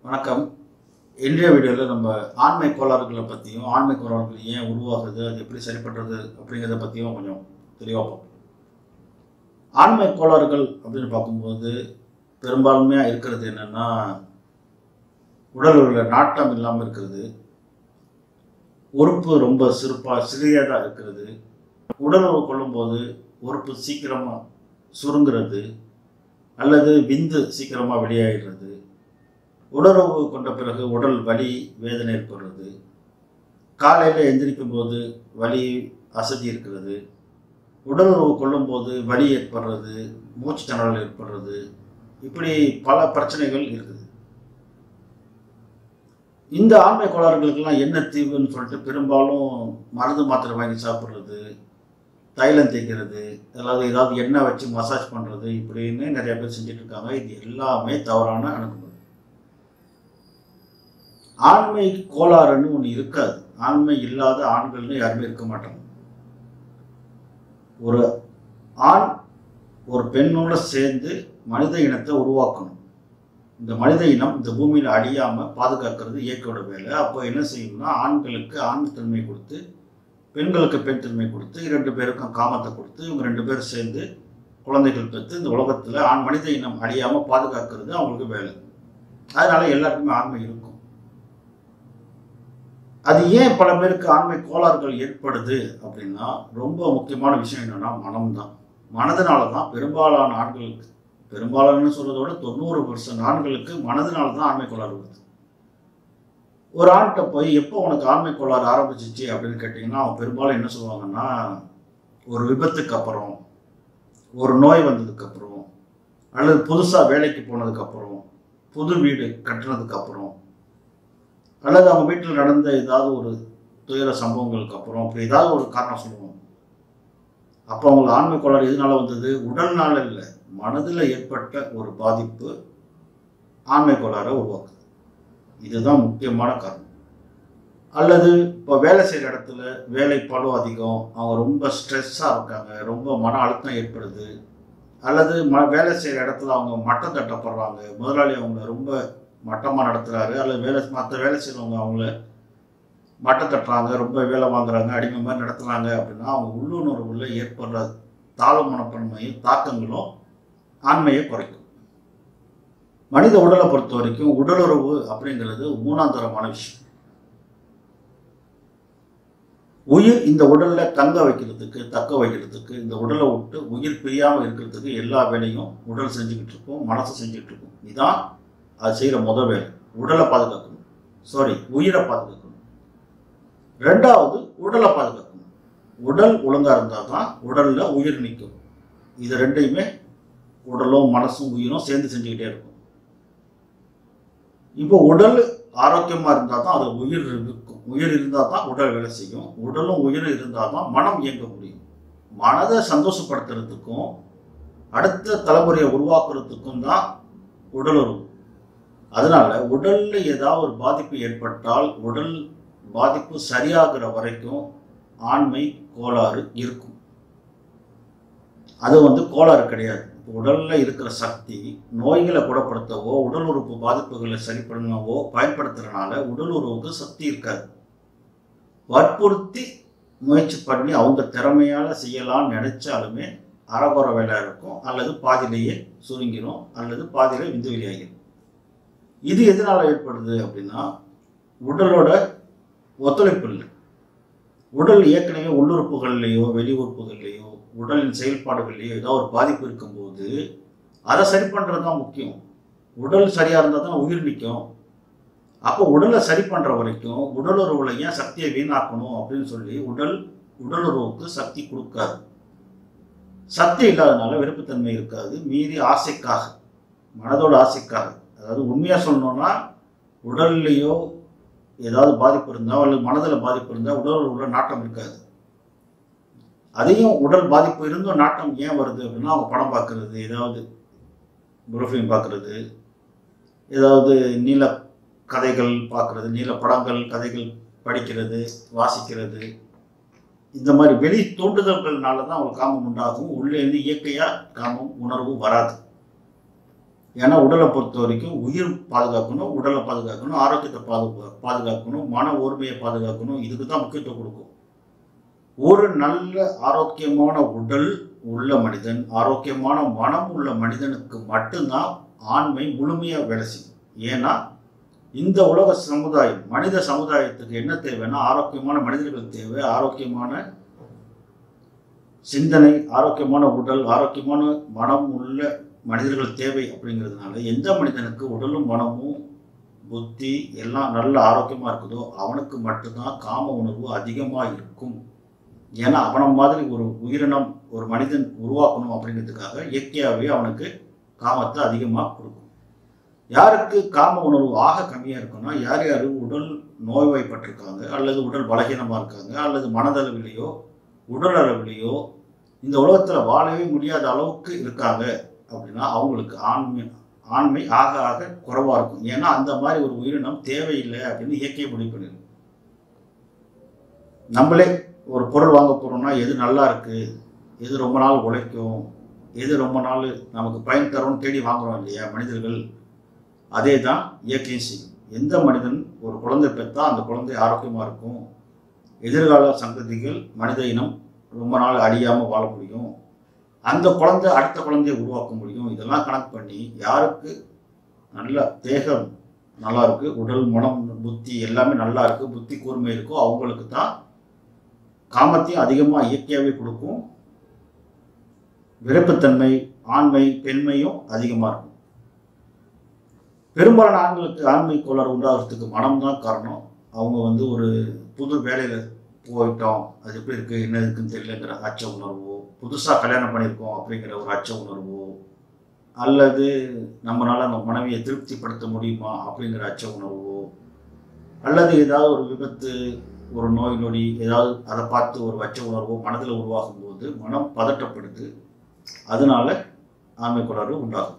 வணக்கம் இன்றைய வீடியோவில் நம்ம ஆண்மை கோளாறுகளை பற்றியும் ஆண்மை கோளாறுகள் ஏன் உருவாகுது அது எப்படி சரி பண்ணுறது அப்படிங்கிறத பற்றியும் கொஞ்சம் தெளிவாக பார்ப்போம் ஆண்மை கோளாறுகள் அப்படின்னு பார்க்கும்போது பெரும்பான்மையாக இருக்கிறது என்னென்னா உடல் உள்ள நாட்டம் இல்லாமல் இருக்கிறது உறுப்பு ரொம்ப சிறுப்பாக சிறியதாக இருக்கிறது உடலுறவு கொள்ளும்போது உறுப்பு சீக்கிரமாக சுருங்குறது அல்லது விந்து சீக்கிரமாக வெளியாகிடுறது உடலுறவு கொண்ட பிறகு உடல் வலி வேதனை ஏற்படுறது காலையில் எந்திரிக்கும் போது வலி அசதி இருக்கிறது உடலுறவு கொள்ளும்போது வலி ஏற்படுறது மூச்சு திணறல் ஏற்படுறது இப்படி பல பிரச்சனைகள் இருக்குது இந்த ஆண்மை கோளாறுகளுக்கெல்லாம் என்ன தீர்வுன்னு சொல்லிட்டு பெரும்பாலும் மருந்து மாத்திரை வாங்கி சாப்பிட்றது தைலம் தேய்க்கிறது அதாவது ஏதாவது எண்ணெய் வச்சு மசாஜ் பண்ணுறது இப்படின்னு நிறைய பேர் செஞ்சுட்டு இருக்காங்க இது எல்லாமே தவறான அணுகுமுறை ஆண்மை கோளாறுன்னு ஒன்று இருக்காது ஆண்மை இல்லாத ஆண்கள்னு யாருமே இருக்க மாட்டாங்க ஒரு ஆண் ஒரு பெண்ணோட சேர்ந்து மனித இனத்தை உருவாக்கணும் இந்த மனித இனம் இந்த பூமியில் அழியாமல் பாதுகாக்கிறது இயற்கையோட வேலை அப்போ என்ன செய்யணும்னா ஆண்களுக்கு ஆண் தன்மை கொடுத்து பெண்களுக்கு பெண் தன்மை கொடுத்து இரண்டு பேருக்கும் காமத்தை கொடுத்து இவங்க ரெண்டு பேரும் சேர்ந்து குழந்தைகள் பெற்று இந்த உலகத்தில் ஆண் மனித இனம் அழியாமல் பாதுகாக்கிறது அவங்களுக்கு வேலை அதனால எல்லாருக்குமே ஆண்மை இருக்கும் அது ஏன் பல பேருக்கு ஆண்மை கோளாறுகள் ஏற்படுது அப்படின்னா ரொம்ப முக்கியமான விஷயம் என்னன்னா மனம்தான் மனதினால தான் பெரும்பாலான ஆண்களுக்கு பெரும்பாலான சொல்றதை விட தொண்ணூறு பர்சன்ட் ஆண்களுக்கு மனதினால தான் ஆண்மை கோளாறு வருது ஒரு ஆண்கிட்ட போய் எப்போ உனக்கு ஆண்மை கோளாறு ஆரம்பிச்சிச்சு அப்படின்னு கேட்டிங்கன்னா அவன் பெரும்பாலும் என்ன சொல்லுவாங்கன்னா ஒரு விபத்துக்கு அப்புறம் ஒரு நோய் வந்ததுக்கப்புறம் அல்லது புதுசாக வேலைக்கு போனதுக்கப்புறம் புது வீடு கட்டுனதுக்கு அப்புறம் அல்லது அவங்க வீட்டில் நடந்த ஏதாவது ஒரு துயர சம்பவங்களுக்கு அப்புறம் அப்படி ஏதாவது ஒரு காரணம் சொல்லுவாங்க அப்போ அவங்களுக்கு ஆண்மை கோளாறு எதனால வந்தது உடல்னால இல்லை மனதில் ஏற்பட்ட ஒரு பாதிப்பு ஆண்மை கோளாறை உருவாக்குது இதுதான் முக்கியமான காரணம் அல்லது இப்போ வேலை செய்கிற இடத்துல வேலை பளு அதிகம் அவங்க ரொம்ப ஸ்ட்ரெஸ்ஸாக இருக்காங்க ரொம்ப மன அழுத்தம் ஏற்படுது அல்லது ம வேலை செய்கிற இடத்துல அவங்க மட்டம் தட்டப்படுறாங்க முதலாளி அவங்கள ரொம்ப மட்டமாக நடத்துகிறாரு அல்லது வேலை மற்ற வேலை செய்கிறவங்க அவங்கள மட்டம் தட்டுறாங்க ரொம்ப வேலை வாங்குறாங்க அடிமை மாதிரி நடத்துகிறாங்க அப்படின்னா அவங்க உள்ளுணர்வுல ஏற்படுற தாழ்வு மனப்பான்மையும் தாக்கங்களும் ஆண்மையை குறைக்கும் மனித உடலை பொறுத்த வரைக்கும் உடலுறவு அப்படிங்கிறது மூணாந்தரமான விஷயம் உயிர் இந்த உடல்ல தங்க வைக்கிறதுக்கு தக்க வைக்கிறதுக்கு இந்த உடலை விட்டு உயிர் பிரியாமல் இருக்கிறதுக்கு எல்லா வேலையும் உடல் செஞ்சுக்கிட்டு இருக்கும் மனசு செஞ்சுக்கிட்டு இருக்கும் இதான் அது செய்கிற முத வேலை உடலை பாதுகாக்கணும் சாரி உயிரை பாதுகாக்கணும் ரெண்டாவது உடலை பாதுகாக்கணும் உடல் ஒழுங்காக இருந்தால் தான் உடலில் உயிர் நிற்கும் இது ரெண்டையுமே உடலும் மனசும் உயிரும் சேர்ந்து செஞ்சுக்கிட்டே இருக்கும் இப்போ உடல் ஆரோக்கியமாக இருந்தால் தான் அது உயிர் இருக்கும் உயிர் இருந்தால் தான் உடல் வேலை செய்யும் உடலும் உயிரும் இருந்தால் தான் மனம் இயங்க முடியும் மனதை சந்தோஷப்படுத்துறதுக்கும் அடுத்த தலைமுறையை உருவாக்குறதுக்கும் தான் உடலுறவு அதனால உடல்ல ஏதாவது ஒரு பாதிப்பு ஏற்பட்டால் உடல் பாதிப்பு சரியாகிற வரைக்கும் ஆண்மை கோளாறு இருக்கும் அது வந்து கோளாறு கிடையாது உடல்ல இருக்கிற சக்தி நோய்களை குணப்படுத்தவோ உடல் உறுப்பு பாதிப்புகளை சரி பண்ணவோ பயன்படுத்துறதுனால உடல் உறவுக்கு சக்தி இருக்காது வற்புறுத்தி முயற்சி பண்ணி அவங்க திறமையால செய்யலாம்னு நினைச்சாலுமே அறகுற வேலை இருக்கும் அல்லது பாதியிலேயே சுருங்கிடும் அல்லது பாதியில விந்து வெளியாகிடும் இது எதனால் ஏற்படுது அப்படின்னா உடலோட ஒத்துழைப்பு இல்லை உடல் ஏற்கனவே உள்ளுறுப்புகள்லேயோ வெளி உறுப்புகள்லேயோ உடலின் செயல்பாடுகள்லேயோ ஏதோ ஒரு பாதிப்பு இருக்கும்போது அதை சரி பண்ணுறது தான் முக்கியம் உடல் சரியாக இருந்தால் தான் உயிர் நிற்கும் அப்போ உடலை சரி பண்ணுற வரைக்கும் உடலுறவுல ஏன் சக்தியை வீணாக்கணும் அப்படின்னு சொல்லி உடல் உடலுறவுக்கு சக்தி கொடுக்காது சக்தி இல்லாதனால விருப்பத்தன்மை இருக்காது மீறி ஆசைக்காக மனதோட ஆசைக்காக அதாவது உண்மையாக சொல்லணும்னா உடல்லையோ ஏதாவது பாதிப்பு இருந்தால் அல்லது மனதில் பாதிப்பு இருந்தால் உடல் உள்ள நாட்டம் இருக்காது அதையும் உடல் பாதிப்பு இருந்தும் நாட்டம் ஏன் வருது அப்படின்னா அவங்க படம் பார்க்குறது ஏதாவது புரோஃபிலிம் பார்க்குறது ஏதாவது நீல கதைகள் பார்க்குறது நீல படங்கள் கதைகள் படிக்கிறது வாசிக்கிறது இந்த மாதிரி வெளி தூண்டுதல்கள்னால தான் அவங்களுக்கு காமம் உண்டாகும் உள்ளே இருந்து இயற்கையாக காமம் உணர்வு வராது ஏன்னா உடலை பொறுத்த வரைக்கும் உயிர் பாதுகாக்கணும் உடலை பாதுகாக்கணும் ஆரோக்கியத்தை பாதுகா பாதுகாக்கணும் மன ஒருமையை பாதுகாக்கணும் இதுக்கு தான் முக்கியத்துவம் கொடுக்கும் ஒரு நல்ல ஆரோக்கியமான உடல் உள்ள மனிதன் ஆரோக்கியமான மனம் உள்ள மனிதனுக்கு மட்டும்தான் ஆண்மை முழுமையாக வேலை செய்யும் ஏன்னா இந்த உலக சமுதாயம் மனித சமுதாயத்துக்கு என்ன தேவைன்னா ஆரோக்கியமான மனிதர்கள் தேவை ஆரோக்கியமான சிந்தனை ஆரோக்கியமான உடல் ஆரோக்கியமான மனம் உள்ள மனிதர்கள் தேவை அப்படிங்கிறதுனால எந்த மனிதனுக்கு உடலும் மனமும் புத்தி எல்லாம் நல்ல ஆரோக்கியமாக இருக்குதோ அவனுக்கு மட்டும்தான் காம உணர்வு அதிகமாக இருக்கும் ஏன்னா அவனை மாதிரி ஒரு உயிரினம் ஒரு மனிதன் உருவாக்கணும் அப்படிங்கிறதுக்காக இயற்கையாகவே அவனுக்கு காமத்தை அதிகமாக கொடுக்கும் யாருக்கு காம உணர்வு ஆக கம்மியாக இருக்குன்னா யார் யார் உடல் நோய்வாய்ப்பட்டிருக்காங்க அல்லது உடல் பலகீனமாக இருக்காங்க அல்லது மனதளவிலேயோ உடல் அளவிலேயோ இந்த உலகத்தில் வாழவே முடியாத அளவுக்கு இருக்காங்க அப்படின்னா அவங்களுக்கு ஆண்மை ஆண்மை ஆக ஆக குறைவாக இருக்கும் ஏன்னா அந்த மாதிரி ஒரு உயிரினம் தேவையில்லை அப்படின்னு இயற்கை முடிவு பண்ணிடும் நம்மளே ஒரு பொருள் வாங்க போகிறோம்னா எது நல்லா இருக்கு எது ரொம்ப நாள் உழைக்கும் எது ரொம்ப நாள் நமக்கு பயன் தரும்னு தேடி வாங்குறோம் இல்லையா மனிதர்கள் அதே தான் இயற்கையும் செய்யும் எந்த மனிதன் ஒரு குழந்தை பெற்றா அந்த குழந்தை ஆரோக்கியமாக இருக்கும் எதிர்கால சங்கதிகள் மனித இனம் ரொம்ப நாள் அழியாமல் வாழ முடியும் அந்த குழந்தை அடுத்த குழந்தையை உருவாக்க முடியும் இதெல்லாம் கணக்கு பண்ணி யாருக்கு நல்ல தேகம் நல்லா இருக்கு உடல் மனம் புத்தி எல்லாமே நல்லா இருக்கு புத்தி கூர்மை இருக்கோ அவங்களுக்கு தான் காமத்தையும் அதிகமாக இயற்கையாகவே கொடுக்கும் விருப்பத்தன்மை ஆண்மை பெண்மையும் அதிகமாக இருக்கும் பெரும்பாலான ஆண்களுக்கு ஆண்மை கோளாறு உண்டாகிறதுக்கு மனம்தான் காரணம் அவங்க வந்து ஒரு புது வேலையில் போயிட்டோம் அது எப்படி இருக்குது என்ன இருக்குன்னு தெரியலங்கிற அச்ச உணர்வோ புதுசாக கல்யாணம் பண்ணியிருக்கோம் அப்படிங்கிற ஒரு அச்ச உணர்வோ அல்லது நம்மளால் நம்ம மனைவியை திருப்திப்படுத்த முடியுமா அப்படிங்கிற அச்ச உணர்வோ அல்லது ஏதாவது ஒரு விபத்து ஒரு நோய் நொடி ஏதாவது அதை பார்த்து ஒரு அச்ச உணர்வோ மனதில் உருவாகும் போது மனம் பதட்டப்படுது அதனால ஆண்மை கோளாறு உண்டாகுது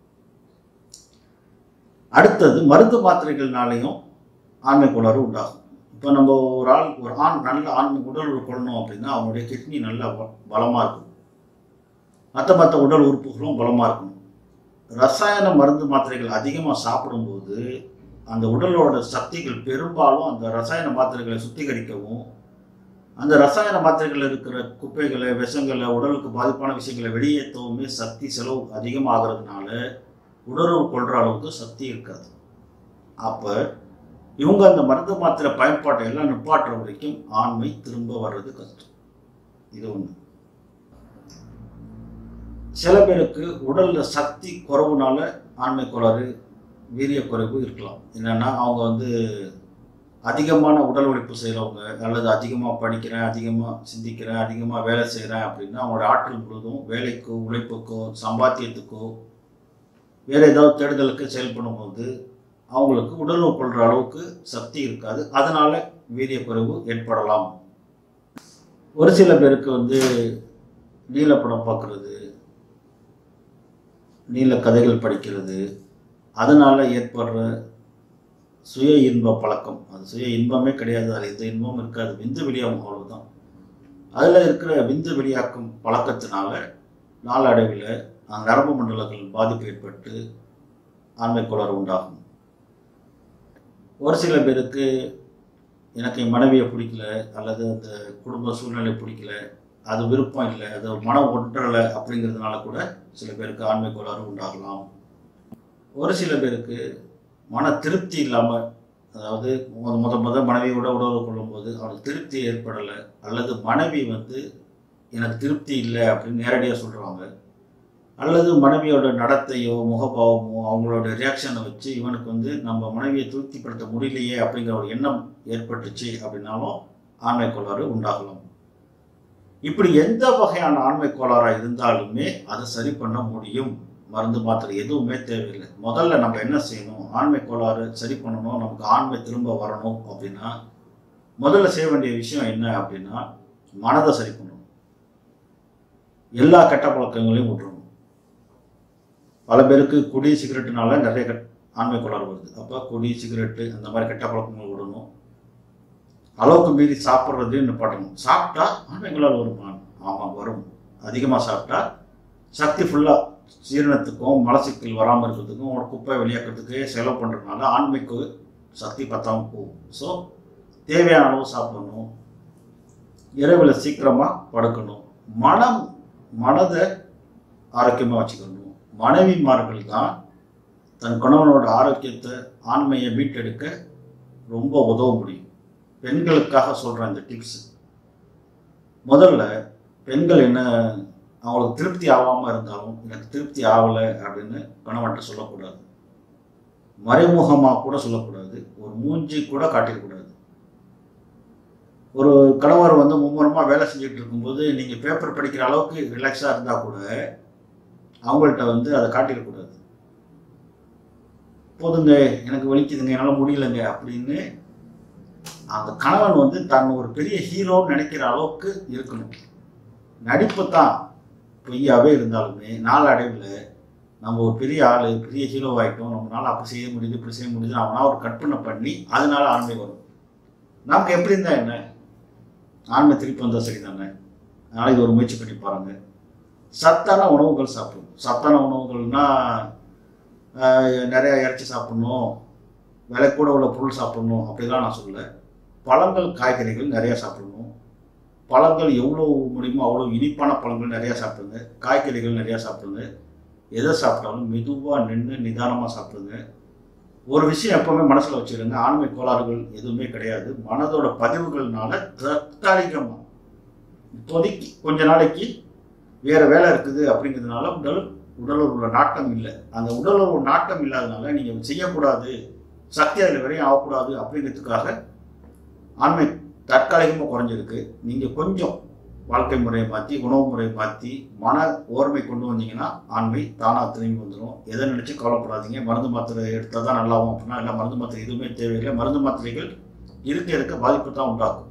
அடுத்தது மருந்து மாத்திரைகள்னாலையும் ஆண்மை கோளாறு உண்டாகும் இப்போ நம்ம ஒரு ஆள் ஒரு ஆண் நல்ல ஆண் உடல் உறுப்பு கொள்ளணும் அப்படின்னா அவனுடைய கிட்னி நல்லா பலமாக இருக்கும் மற்ற மற்ற உடல் உறுப்புகளும் பலமாக இருக்கணும் ரசாயன மருந்து மாத்திரைகள் அதிகமாக சாப்பிடும்போது அந்த உடலோட சக்திகள் பெரும்பாலும் அந்த ரசாயன மாத்திரைகளை சுத்திகரிக்கவும் அந்த ரசாயன மாத்திரைகள் இருக்கிற குப்பைகளை விஷங்களை உடலுக்கு பாதிப்பான விஷயங்களை வெளியேற்றவுமே சக்தி செலவு அதிகமாகிறதுனால உணர்வு கொள்கிற அளவுக்கு சக்தி இருக்காது அப்போ இவங்க அந்த மருந்து மாத்திரை பயன்பாட்டை எல்லாம் நிப்பாட்டுற வரைக்கும் ஆண்மை திரும்ப வர்றது கஷ்டம் இது ஒன்று சில பேருக்கு உடல்ல சக்தி குறைவுனால ஆண்மை கோளாறு வீரிய குறைவு இருக்கலாம் என்னன்னா அவங்க வந்து அதிகமான உடல் உழைப்பு செய்கிறவங்க அல்லது அதிகமாக படிக்கிறேன் அதிகமாக சிந்திக்கிறேன் அதிகமாக வேலை செய்கிறேன் அப்படின்னா அவங்களோட ஆற்றல் முழுதும் வேலைக்கோ உழைப்புக்கோ சம்பாத்தியத்துக்கோ வேறு ஏதாவது தேடுதலுக்கு செயல்படும் போது அவங்களுக்கு உடல் கொள்கிற அளவுக்கு சக்தி இருக்காது அதனால வீரிய குறைவு ஏற்படலாம் ஒரு சில பேருக்கு வந்து நீலப்படம் பார்க்குறது நீல கதைகள் படிக்கிறது அதனால் ஏற்படுற சுய இன்ப பழக்கம் அது சுய இன்பமே கிடையாது அது எந்த இன்பமும் இருக்காது விந்து வெளியாகும் அவ்வளவுதான் அதில் இருக்கிற விந்து வெளியாக்கும் பழக்கத்தினால நாளடைவில் அந்த நரம்பு மண்டலங்கள் பாதிப்பு ஏற்பட்டு ஆண்மை கோளாறு உண்டாகும் ஒரு சில பேருக்கு எனக்கு என் மனைவியை பிடிக்கல அல்லது அந்த குடும்ப சூழ்நிலை பிடிக்கல அது விருப்பம் இல்லை அது மனம் ஒன்றலை அப்படிங்கிறதுனால கூட சில பேருக்கு ஆண்மை கோளாறு உண்டாகலாம் ஒரு சில பேருக்கு மன திருப்தி இல்லாமல் அதாவது முத முத முத மனைவியோட உறவு கொள்ளும்போது அவனுக்கு திருப்தி ஏற்படலை அல்லது மனைவி வந்து எனக்கு திருப்தி இல்லை அப்படின்னு நேரடியாக சொல்கிறாங்க அல்லது மனைவியோட நடத்தையோ முகபாவமோ அவங்களோட ரியாக்ஷனை வச்சு இவனுக்கு வந்து நம்ம மனைவியை திருப்திப்படுத்த முடியலையே அப்படிங்கிற ஒரு எண்ணம் ஏற்பட்டுச்சு அப்படின்னாலும் ஆண்மை கோளாறு உண்டாகலாம் இப்படி எந்த வகையான ஆண்மை கோளாறாக இருந்தாலுமே அதை சரி பண்ண முடியும் மருந்து மாத்திரை எதுவுமே தேவையில்லை முதல்ல நம்ம என்ன செய்யணும் ஆண்மை கோளாறு சரி பண்ணணும் நமக்கு ஆண்மை திரும்ப வரணும் அப்படின்னா முதல்ல செய்ய வேண்டிய விஷயம் என்ன அப்படின்னா மனதை சரி பண்ணணும் எல்லா கெட்ட பழக்கங்களையும் விட்டுறணும் பல பேருக்கு குடி சிகரெட்டுனால நிறைய கட் ஆண்மை கோளாறு வருது அப்போ குடி சிகரெட்டு அந்த மாதிரி கெட்ட பழக்கங்கள் விடணும் அளவுக்கு மீறி சாப்பிட்றதையும் நிப்பாட்டணும் சாப்பிட்டா ஆண்மை கோளாறு வருமா ஆமாம் வரும் அதிகமாக சாப்பிட்டா சக்தி ஃபுல்லாக ஜீரணத்துக்கும் மலச்சிக்கல் வராமல் இருக்கிறதுக்கும் ஒரு குப்பை வெளியாக்கிறதுக்கு செலவு பண்ணுறதுனால ஆண்மைக்கு சக்தி பத்தாமல் போகும் ஸோ தேவையான அளவு சாப்பிடணும் இரவில் சீக்கிரமாக படுக்கணும் மனம் மனதை ஆரோக்கியமாக வச்சுக்கணும் மனைவிமார்கள் தான் தன் கணவனோட ஆரோக்கியத்தை ஆண்மையை மீட்டெடுக்க ரொம்ப உதவ முடியும் பெண்களுக்காக சொல்கிறேன் இந்த டிப்ஸ் முதல்ல பெண்கள் என்ன அவங்களுக்கு திருப்தி ஆகாமல் இருந்தாலும் எனக்கு திருப்தி ஆகலை அப்படின்னு கணவன்கிட்ட சொல்லக்கூடாது மறைமுகமாக கூட சொல்லக்கூடாது ஒரு மூஞ்சி கூட காட்டிடக்கூடாது ஒரு கணவர் வந்து மும்முரமாக வேலை செஞ்சுட்டு இருக்கும்போது நீங்கள் பேப்பர் படிக்கிற அளவுக்கு ரிலாக்ஸாக இருந்தால் கூட அவங்கள்ட்ட வந்து அதை காட்டிடக்கூடாது போதுங்க எனக்கு வலிக்குதுங்க என்னால் முடியலைங்க அப்படின்னு அந்த கணவன் வந்து தன் ஒரு பெரிய ஹீரோன்னு நினைக்கிற அளவுக்கு இருக்கணும் நடிப்பு தான் பொய்யாவே இருந்தாலுமே நாளடைவில் நம்ம ஒரு பெரிய ஆள் பெரிய ஹீரோ ஆகிட்டோம் நம்மளால அப்படி செய்ய முடியுது இப்படி செய்ய முடியுது அவனா ஒரு கற்பனை பண்ணி அதனால ஆண்மை வரும் நமக்கு எப்படி இருந்தா என்ன ஆண்மை திருப்பி வந்தால் சரி தானே அதனால் இது ஒரு முயற்சி பண்ணி பாருங்க சத்தான உணவுகள் சாப்பிடணும் சத்தான உணவுகள்னா ஆஹ், நிறைய இறைச்சி சாப்பிடணும் விலை கூட உள்ள பொருள் சாப்பிடணும் அப்படிலாம் நான் சொல்லல பழங்கள் காய்கறிகள் நிறையா சாப்பிடணும் பழங்கள் எவ்வளோ முடியுமோ அவ்வளோ இனிப்பான பழங்கள் நிறையா சாப்பிடுங்க காய்கறிகள் நிறையா சாப்பிடுங்க எதை சாப்பிட்டாலும் மெதுவாக நின்று நிதானமாக சாப்பிடுங்க ஒரு விஷயம் எப்பவுமே மனசில் வச்சுருங்க ஆண்மை கோளாறுகள் எதுவுமே கிடையாது மனதோட பதிவுகள்னால தற்காலிகமாக இப்போதைக்கு கொஞ்ச நாளைக்கு வேற வேலை இருக்குது அப்படிங்கிறதுனால உடல் உடலில் உள்ள நாட்டம் இல்லை அந்த உடலில் ஒரு நாட்டம் இல்லாதனால நீங்கள் செய்யக்கூடாது சக்தி அதில் வரையும் ஆகக்கூடாது அப்படிங்கிறதுக்காக ஆண்மை தற்காலிகமாக குறைஞ்சிருக்கு நீங்கள் கொஞ்சம் வாழ்க்கை முறையை மாற்றி உணவு முறையை மாற்றி மன ஓர்மை கொண்டு வந்தீங்கன்னா ஆண்மை தானாக திரும்பி வந்துடும் எதை நினச்சி கவலைப்படாதீங்க மருந்து மாத்திரை எடுத்தால் தான் நல்லாவும் அப்படின்னா இல்லை மருந்து மாத்திரை எதுவுமே தேவையில்லை மருந்து மாத்திரைகள் இருக்க இருக்க பாதிப்பு தான் உண்டாக்கும்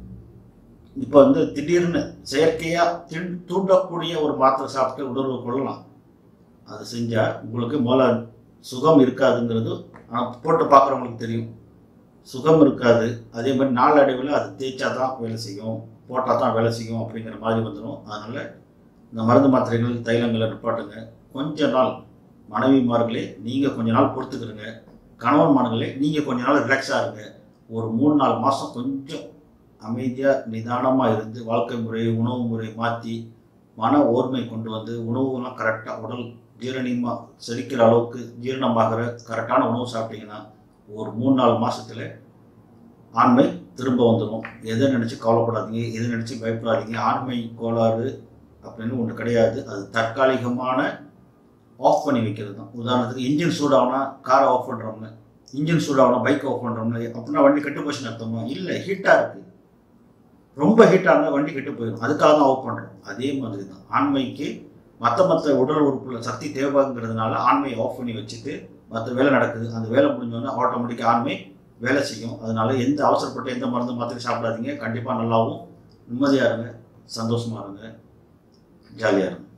இப்போ வந்து திடீர்னு செயற்கையாக தின் தூண்டக்கூடிய ஒரு மாத்திரை சாப்பிட்டு உணர்வு கொள்ளலாம் அது செஞ்சால் உங்களுக்கு முதல்ல சுகம் இருக்காதுங்கிறது ஆனால் போட்டு பார்க்குறவங்களுக்கு தெரியும் சுகம் இருக்காது அதே மாதிரி நாளடைவில் அது தேய்ச்சா தான் வேலை செய்யும் போட்டால் தான் வேலை செய்யும் அப்படிங்கிற மாதிரி வந்துடும் அதனால் இந்த மருந்து மாத்திரைகள் தைலங்களை நிப்பாட்டுங்க கொஞ்ச நாள் மனைவிமார்களே நீங்கள் கொஞ்ச நாள் பொறுத்துக்கிறங்க கணவன்மார்களே நீங்கள் கொஞ்ச நாள் ரிலாக்ஸாக இருங்க ஒரு மூணு நாலு மாதம் கொஞ்சம் அமைதியாக நிதானமாக இருந்து வாழ்க்கை முறை உணவு முறை மாற்றி மன ஓர்மை கொண்டு வந்து உணவுலாம் கரெக்டாக உடல் ஜீரணியமாக செரிக்கிற அளவுக்கு ஜீரணமாகிற கரெக்டான உணவு சாப்பிட்டீங்கன்னா ஒரு மூணு நாலு மாசத்துல ஆண்மை திரும்ப வந்துடும் எதை நினச்சி கவலைப்படாதீங்க எதை நினச்சி பயப்படாதீங்க ஆண்மை கோளாறு அப்படின்னு ஒன்று கிடையாது அது தற்காலிகமான ஆஃப் பண்ணி வைக்கிறது தான் உதாரணத்துக்கு இன்ஜின் சூடாகனா காரை ஆஃப் பண்ணுறோம்ல இன்ஜின் சூடாகனா பைக் ஆஃப் பண்ணுறோம்ல அப்படின்னா வண்டி கெட்டு போச்சுன்னு அர்த்தமா இல்லை ஹீட்டாக இருக்குது ரொம்ப ஹீட்டாக இருந்தால் வண்டி கெட்டு போயிடும் அதுக்காக தான் ஆஃப் பண்ணுறோம் அதே மாதிரி தான் ஆண்மைக்கு மற்ற மற்ற உடல் உறுப்புல சக்தி தேவைங்கிறதுனால ஆண்மையை ஆஃப் பண்ணி வச்சுட்டு மற்ற வேலை நடக்குது அந்த வேலை முடிஞ்சோன்னா ஆட்டோமேட்டிக்காக ஆண்மை வேலை செய்யும் அதனால எந்த அவசரப்பட்டு எந்த மருந்து மாத்திரை சாப்பிடாதீங்க கண்டிப்பாக நல்லாவும் நிம்மதியாக இருங்க சந்தோஷமாக இருங்க ஜாலியாக இருங்க